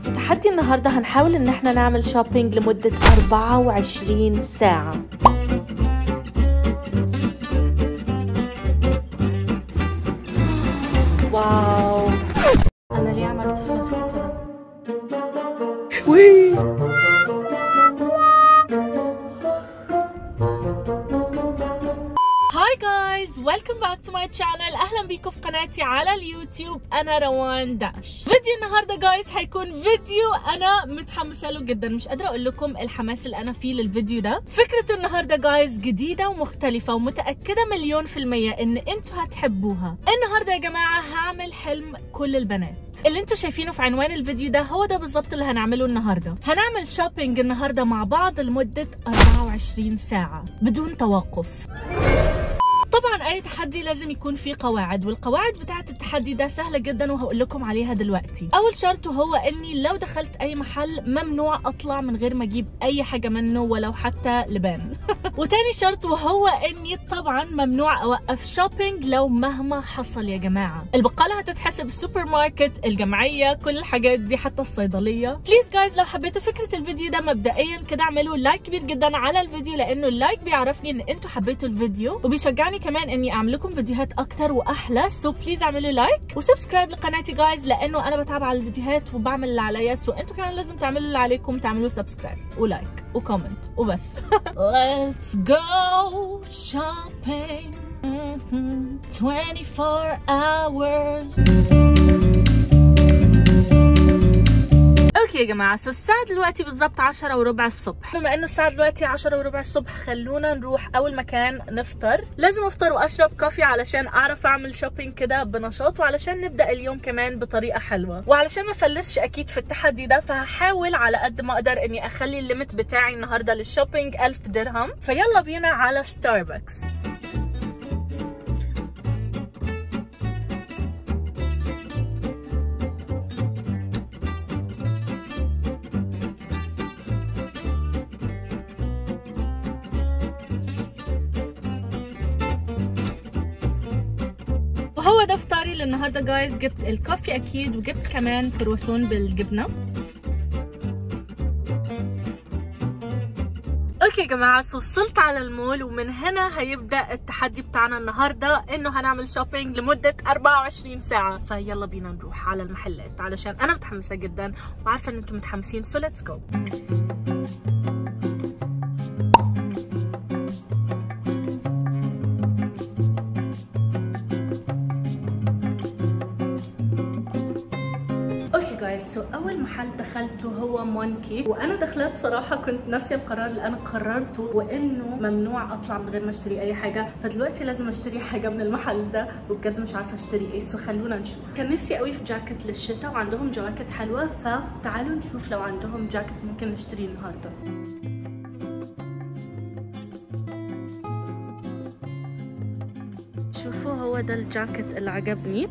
في تحدي النهارده هنحاول ان احنا نعمل شوبينج لمدة 24 ساعة واو انا ليه عملت في نفسي كده وي هاي جايز ويلكم باك تو ماي شانل اهلا بيكم في قناتي على اليوتيوب انا روان داش فيديو النهارده جايز هيكون فيديو انا متحمسه له جدا مش قادره اقول لكم الحماس اللي انا فيه للفيديو ده فكره النهارده جايز جديده ومختلفه ومتاكده مليون في الميه ان انتوا هتحبوها النهارده يا جماعه هعمل حلم كل البنات اللي انتوا شايفينه في عنوان الفيديو ده هو ده بالظبط اللي هنعمله النهارده هنعمل شوبينج النهارده مع بعض لمده 24 ساعه بدون توقف طبعا اي تحدي لازم يكون فيه قواعد والقواعد بتاعه التحدي ده سهله جدا وهقول لكم عليها دلوقتي اول شرط وهو اني لو دخلت اي محل ممنوع اطلع من غير ما اجيب اي حاجه منه ولو حتى لبان وتاني شرط وهو اني طبعا ممنوع اوقف شوبينج لو مهما حصل يا جماعه البقاله هتتحسب السوبر ماركت الجمعيه كل الحاجات دي حتى الصيدليه بليز جايز لو حبيتوا فكره الفيديو ده مبدئيا كده اعملوا لايك كبير جدا على الفيديو لانه اللايك بيعرفني ان انتوا حبيتوا الفيديو وبيشجعني كمان اني اعمل لكم فيديوهات اكتر واحلى سو بليز اعملوا لايك وسبسكرايب لقناتي جايز لانه انا بتابع على الفيديوهات وبعمل اللي عليا سو انتوا كمان لازم تعملوا اللي عليكم تعملوا سبسكرايب ولايك وكومنت وبس Let's go shopping 24 hours اوكي يا جماعه سو الساعه دلوقتي بالظبط 10 وربع الصبح بما انه الساعه دلوقتي 10 وربع الصبح خلونا نروح اول مكان نفطر لازم افطر واشرب كوفي علشان اعرف اعمل شوبينج كده بنشاط وعلشان نبدا اليوم كمان بطريقه حلوه وعلشان ما افلسش اكيد في التحدي ده فهحاول على قد ما اقدر اني اخلي الليمت بتاعي النهارده للشوبينج 1000 درهم فيلا بينا على ستاربكس وهو ده فطاري للنهارده جايز جبت الكوفي اكيد وجبت كمان كرواسون بالجبنه اوكي يا جماعه سو وصلت على المول ومن هنا هيبدا التحدي بتاعنا النهارده انه هنعمل شوبينج لمده 24 ساعه فيلا بينا نروح على المحلات علشان انا متحمسه جدا وعارفه ان انتم متحمسين سو ليتس جو اوكي جايز سو اول محل دخلته هو مونكي وانا داخله بصراحه كنت ناسيه القرار اللي انا قررته وانه ممنوع اطلع من غير ما اشتري اي حاجه فدلوقتي لازم اشتري حاجه من المحل ده وبجد مش عارفه اشتري ايه سو خلونا نشوف كان نفسي قوي في جاكيت للشتاء وعندهم جواكت حلوه فتعالوا نشوف لو عندهم جاكيت ممكن نشتريه النهارده شوفوا هو ده الجاكيت اللي عجبني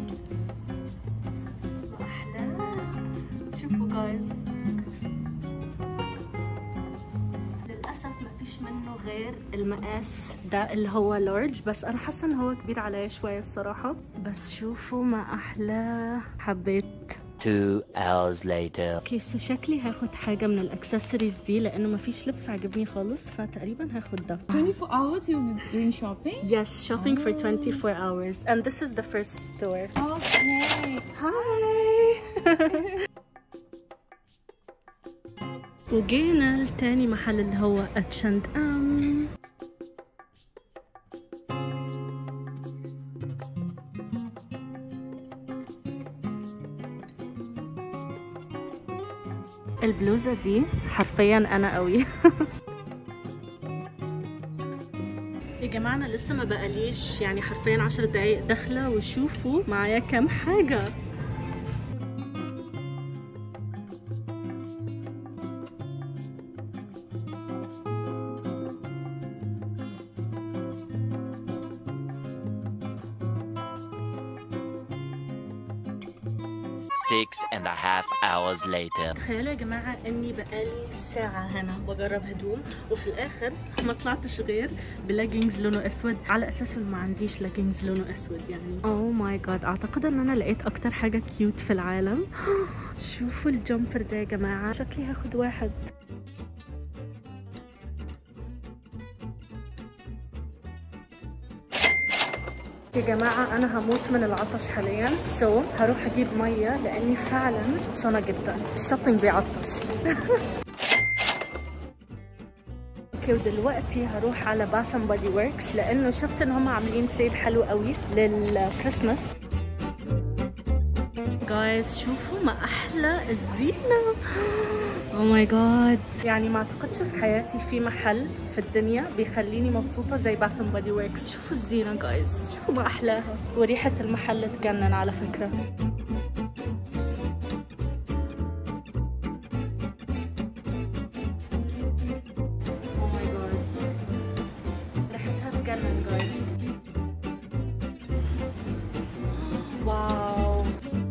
شوفوا جايز للاسف مفيش منه غير المقاس ده اللي هو لارج بس انا حاسه ان هو كبير عليا شويه الصراحه بس شوفوا ما احلاه حبيت Two hours later. اوكي سو شكلي هاخد حاجه من الاكسسوارز دي لانه مفيش لبس عجبني خالص فتقريبا هاخد ده 24 hours you've been doing shopping? Yes, shopping for 24 hours. And this is the first store. Okay. هاي وجينا لتاني محل اللي هو اتشند ام البلوزة دي حرفيا انا قوي يا جماعة أنا لسه ما بقاليش يعني حرفيا عشر دقايق داخلة وشوفوا معايا كام حاجة Six and a half hours later. تخيلوا يا جماعة اني بقالي ساعة هنا بجرب هدوم وفي الاخر ما طلعتش غير بلاجينجز لونه اسود على اساس انه ما عنديش لاجينجز لونه اسود يعني اوه ماي جاد اعتقد ان انا لقيت اكتر حاجة كيوت في العالم شوفوا الجمبر ده يا جماعة شكلي هاخد واحد يا جماعة أنا هموت من العطش حاليا سو so, هروح أجيب مية لأني فعلا عطشانة جدا الشوبينج بيعطش اوكي ودلوقتي هروح على باث اند بودي وركس لأنه شفت إن هم عاملين سيل حلو قوي للكريسماس جايز شوفوا ما أحلى الزينة او ماي جاد يعني ما اعتقدش في حياتي في محل في الدنيا بيخليني مبسوطه زي باث اند بودي وركس شوفوا الزينه جايز شوفوا ما احلاها وريحه المحل تجنن على فكره Oh my God. ريحتها تجنن جايز واو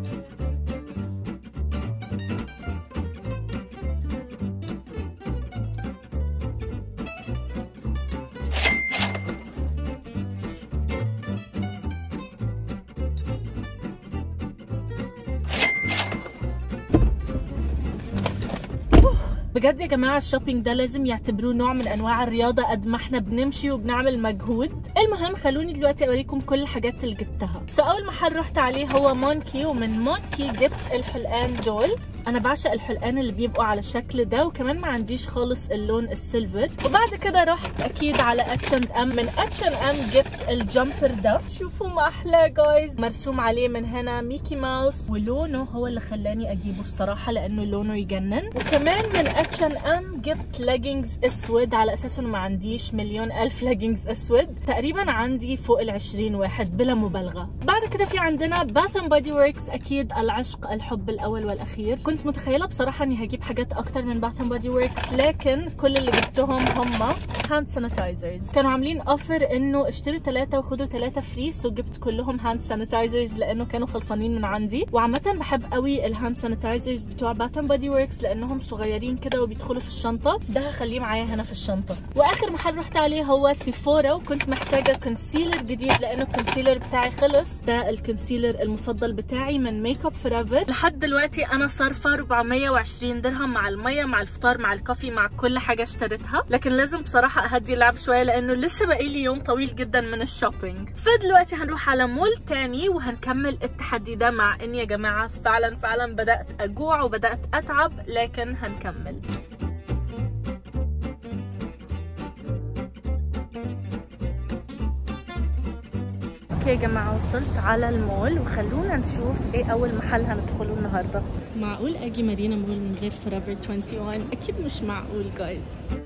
بجد يا جماعه الشوبينج ده لازم يعتبروه نوع من انواع الرياضه قد ما احنا بنمشي وبنعمل مجهود المهم خلوني دلوقتي اوريكم كل الحاجات اللي جبتها سو اول محل رحت عليه هو مونكي ومن مونكي جبت الحلقان دول انا بعشق الحلقان اللي بيبقوا على الشكل ده وكمان ما عنديش خالص اللون السيلفر وبعد كده رحت اكيد على اتش اند ام من اتش اند ام جبت الجمبر ده شوفوا ما احلى جايز مرسوم عليه من هنا ميكي ماوس ولونه هو اللي خلاني اجيبه الصراحه لانه لونه يجنن وكمان من اتش اند ام جبت لاجينجز اسود على اساس انه ما عنديش مليون الف لاجينجز اسود تقريبا عندي فوق ال 20 واحد بلا مبالغه بعد كده في عندنا باث اند بودي وركس اكيد العشق الحب الاول والاخير كنت متخيله بصراحه اني هجيب حاجات اكتر من باث اند بودي وركس لكن كل اللي جبتهم هم هاند سانيتايزرز كانوا عاملين اوفر انه اشتروا ثلاثه وخدوا ثلاثه فري سو جبت كلهم هاند سانيتايزرز لانه كانوا خلصانين من عندي وعامه بحب قوي الهاند سانيتايزرز بتوع باث اند بودي وركس لانهم صغيرين كده وبيدخلوا في الشنطه ده هخليه معايا هنا في الشنطه واخر محل رحت عليه هو سيفورا وكنت محتاجه كونسيلر جديد لانه الكونسيلر بتاعي خلص ده الكونسيلر المفضل بتاعي من ميك اب فور ايفر لحد دلوقتي انا صارفه 420 درهم مع الميه مع الفطار مع الكافي مع كل حاجه اشتريتها لكن لازم بصراحه اهدي اللعب شويه لانه لسه باقي لي يوم طويل جدا من الشوبينج فدلوقتي هنروح على مول تاني وهنكمل التحدي ده مع اني يا جماعه فعلا فعلا بدات اجوع وبدات اتعب لكن هنكمل اوكي يا جماعه وصلت على المول وخلونا نشوف ايه اول محل هندخله النهارده معقول اجي مارينا مول من غير فوريفر 21 اكيد مش معقول جايز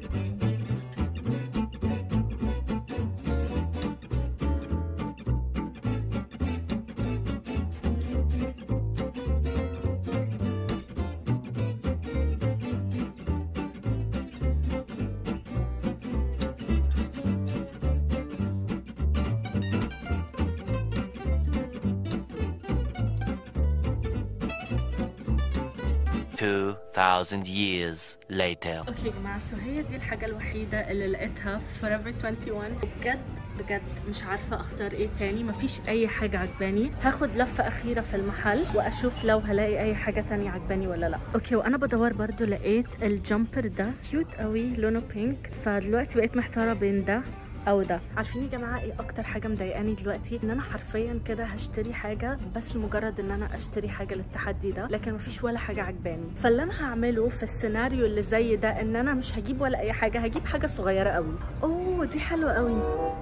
Two thousand years later. اوكي يا جماعه سو هي دي الحاجه الوحيده اللي لقيتها في فوريفر 21 بجد بجد مش عارفه اختار ايه تاني مفيش اي حاجه عجباني هاخد لفه اخيره في المحل واشوف لو هلاقي اي حاجه تانية عجباني ولا لا اوكي وانا بدور برضو لقيت الجمبر ده كيوت قوي لونه بينك فدلوقتي بقيت محتاره بين ده او ده عارفين يا جماعه ايه اكتر حاجه مضايقاني دلوقتي ان انا حرفيا كده هشتري حاجه بس لمجرد ان انا اشتري حاجه للتحدي ده لكن مفيش ولا حاجه عجباني فاللي انا هعمله في السيناريو اللي زي ده ان انا مش هجيب ولا اي حاجه هجيب حاجه صغيره قوي اوه دي حلوه قوي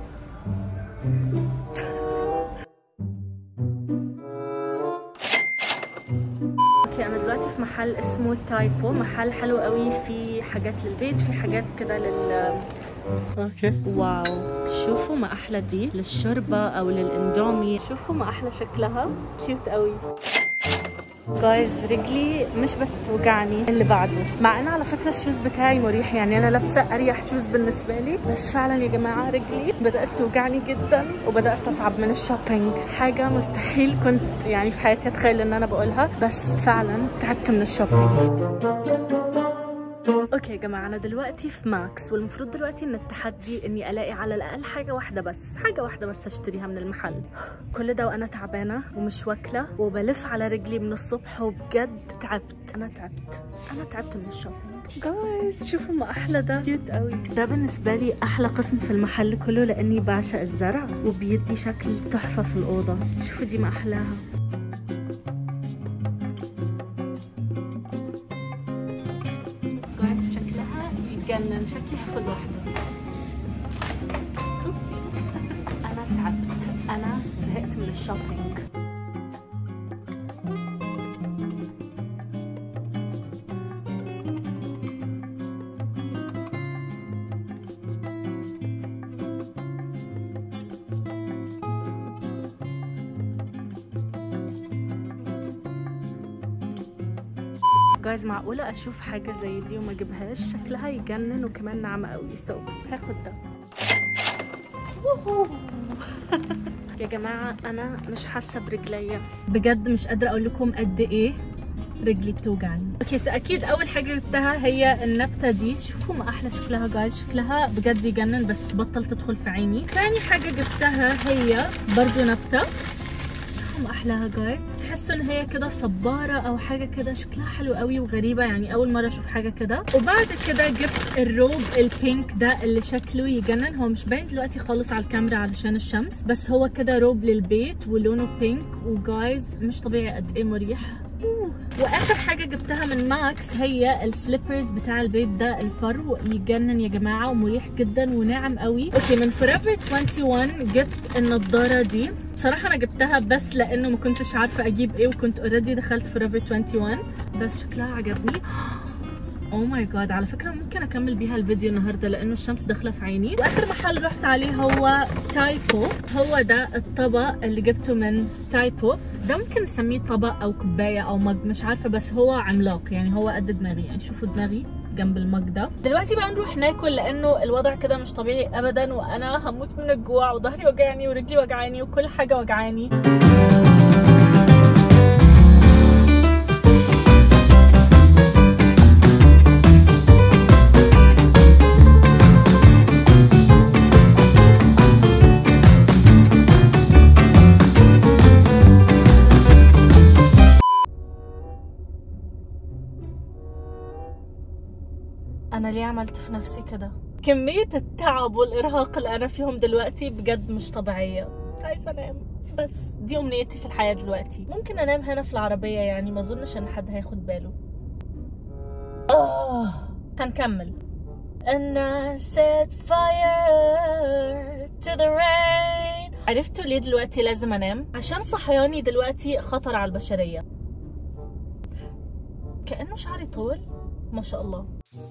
اوكي انا دلوقتي في محل اسمه تايبو محل حلو قوي فيه حاجات للبيت في حاجات كده لل Okay. واو شوفوا ما احلى دي للشوربه او للاندومي شوفوا ما احلى شكلها كيوت قوي جايز رجلي مش بس بتوجعني اللي بعده مع ان على فكره الشوز بتاعي مريح يعني انا لابسه اريح شوز بالنسبه لي بس فعلا يا جماعه رجلي بدات توجعني جدا وبدات اتعب من الشوبينج حاجه مستحيل كنت يعني في حياتي اتخيل ان انا بقولها بس فعلا تعبت من الشوبينج اوكي يا جماعه انا دلوقتي في ماكس والمفروض دلوقتي ان التحدي اني الاقي على الاقل حاجه واحده بس حاجه واحده بس اشتريها من المحل كل ده وانا تعبانه ومش واكله وبلف على رجلي من الصبح وبجد تعبت انا تعبت انا تعبت من الشوبينج جايز شوفوا ما احلى ده كيوت قوي ده بالنسبه لي احلى قسم في المحل كله لاني بعشق الزرع وبيدي شكل تحفه في الاوضه شوفوا دي ما احلاها جايز شكلها يتجنن شكلي هاخد واحدة أوبسي. أنا تعبت أنا زهقت من الشوبينج جايز معقولة أشوف حاجة زي دي وما أجيبهاش شكلها يجنن وكمان ناعمة قوي سو هاخد ده ووهو. يا جماعة أنا مش حاسة برجليا بجد مش قادرة أقول لكم قد إيه رجلي بتوجعني اوكي سو اكيد اول حاجه جبتها هي النبته دي شوفوا ما احلى شكلها جايز شكلها بجد يجنن بس تبطل تدخل في عيني تاني حاجه جبتها هي برضو نبته شوفوا ما احلاها جايز تحسوا ان هي كده صباره او حاجه كده شكلها حلو قوي وغريبه يعني اول مره اشوف حاجه كده وبعد كده جبت الروب البينك ده اللي شكله يجنن هو مش باين دلوقتي خالص على الكاميرا علشان الشمس بس هو كده روب للبيت ولونه بينك وجايز مش طبيعي قد ايه مريح أوه. واخر حاجه جبتها من ماكس هي السليبرز بتاع البيت ده الفرو يجنن يا جماعه ومريح جدا وناعم قوي اوكي من فوريفر 21 جبت النضاره دي صراحه انا جبتها بس لانه ما كنتش عارفه اجيب ايه وكنت اوريدي دخلت فوريفر 21 بس شكلها عجبني اوه ماي جاد على فكره ممكن اكمل بيها الفيديو النهارده لانه الشمس داخله في عيني واخر محل رحت عليه هو تايبو هو ده الطبق اللي جبته من تايبو ده ممكن نسميه طبق او كوبايه او مج مش عارفه بس هو عملاق يعني هو قد دماغي يعني شوفوا دماغي جنب المج ده دلوقتي بقى نروح ناكل لانه الوضع كده مش طبيعي ابدا وانا هموت من الجوع وظهري وجعني ورجلي وجعاني وكل حاجه وجعاني انا ليه عملت في نفسي كده كمية التعب والارهاق اللي انا فيهم دلوقتي بجد مش طبيعية عايزة انام بس دي امنيتي في الحياة دلوقتي ممكن انام هنا في العربية يعني ما اظنش ان حد هياخد باله اه هنكمل And I set fire to the rain عرفتوا ليه دلوقتي لازم انام؟ عشان صحياني دلوقتي خطر على البشرية كأنه شعري طول ما شاء الله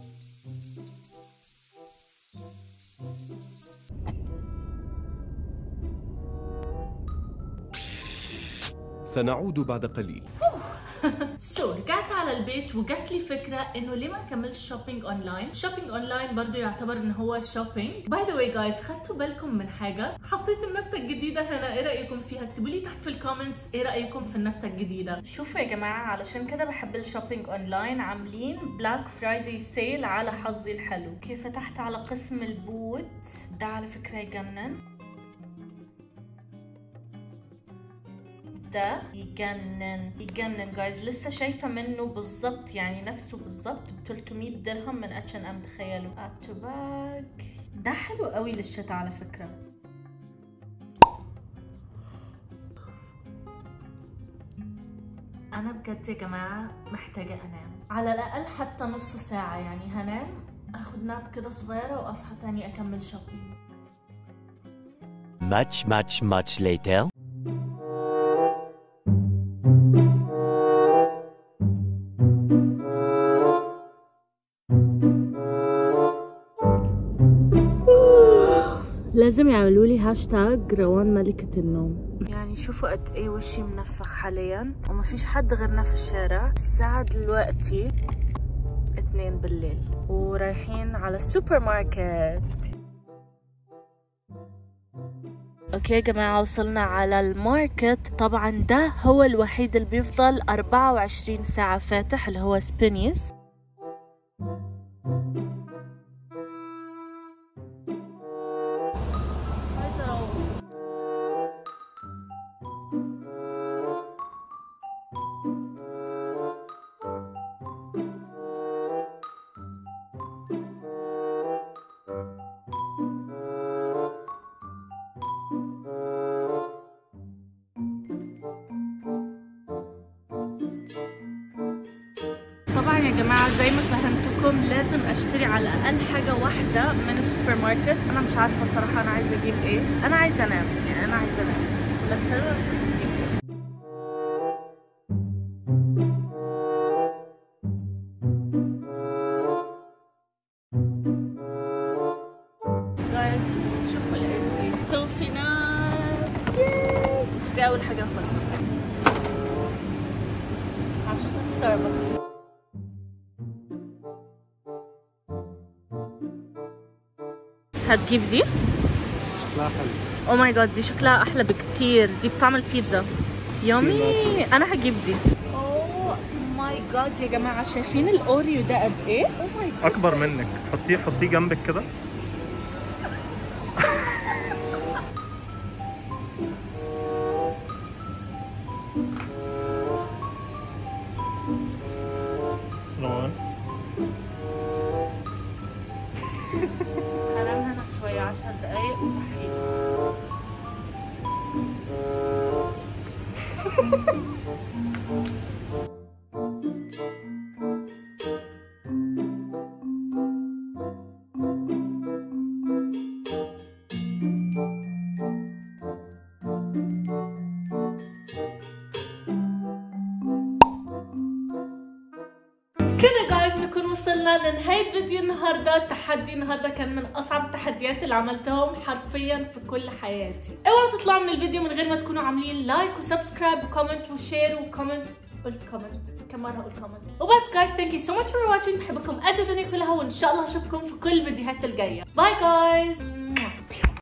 سنعود بعد قليل سو so, رجعت على البيت وجات لي فكره انه ليه ما نكملش شوبينج اونلاين شوبينج اونلاين برضو يعتبر ان هو شوبينج باي ذا واي جايز خدتوا بالكم من حاجه حطيت النبته الجديده هنا ايه رايكم فيها اكتبوا لي تحت في الكومنتس ايه رايكم في النبته الجديده شوفوا يا جماعه علشان كده بحب الشوبينج اونلاين عاملين بلاك فرايداي سيل على حظي الحلو كيف فتحت على قسم البوت ده على فكره يجنن ده يجنن يجنن جايز لسه شايفه منه بالظبط يعني نفسه بالظبط ب 300 درهم من اتش ان ام تخيلوا ات باك ده حلو قوي للشتاء على فكره انا بجد يا جماعه محتاجه انام على الاقل حتى نص ساعه يعني هنام اخد ناب كده صغيره واصحى تاني اكمل شوبينج Much, much, much later. لازم يعملوا لي هاشتاج روان ملكة النوم يعني شوفوا قد ايه وشي منفخ حاليا وما فيش حد غيرنا في الشارع الساعة دلوقتي اتنين بالليل ورايحين على السوبر ماركت اوكي يا جماعة وصلنا على الماركت طبعا ده هو الوحيد اللي بيفضل 24 ساعة فاتح اللي هو سبينيس طبعا يا جماعة زي ما فهمتكم لازم اشتري على الاقل حاجة واحدة من السوبر ماركت انا مش عارفة صراحة انا عايزة اجيب ايه انا عايزة انام يعني انا عايزة انام بس خلينا نشوف نجيب ايه جايز شوفوا لقيت ايه توفينات ياي. دي اول حاجة اخدها عشان ستاربكس هتجيب دي؟ شكلها حلو او ماي جاد دي شكلها احلى بكتير دي بتعمل بيتزا يومي انا هجيب دي اوه ماي جاد يا جماعه شايفين الاوريو ده قد ايه؟ او ماي جاد اكبر منك حطيه حطيه جنبك كده روان هنام هنا شويه 10 دقايق وصحيت كده جايز نكون وصلنا لنهاية فيديو النهاردة التحدي النهاردة كان من أصعب التحديات اللي عملتهم حرفيا في كل حياتي اوعوا تطلعوا من الفيديو من غير ما تكونوا عاملين لايك وسبسكرايب وكومنت وشير وكومنت قلت كومنت كم مرة هقول كومنت وبس جايز ثانك يو سو ماتش فور واتشنج بحبكم قد الدنيا كلها وإن شاء الله أشوفكم في كل الفيديوهات الجاية باي جايز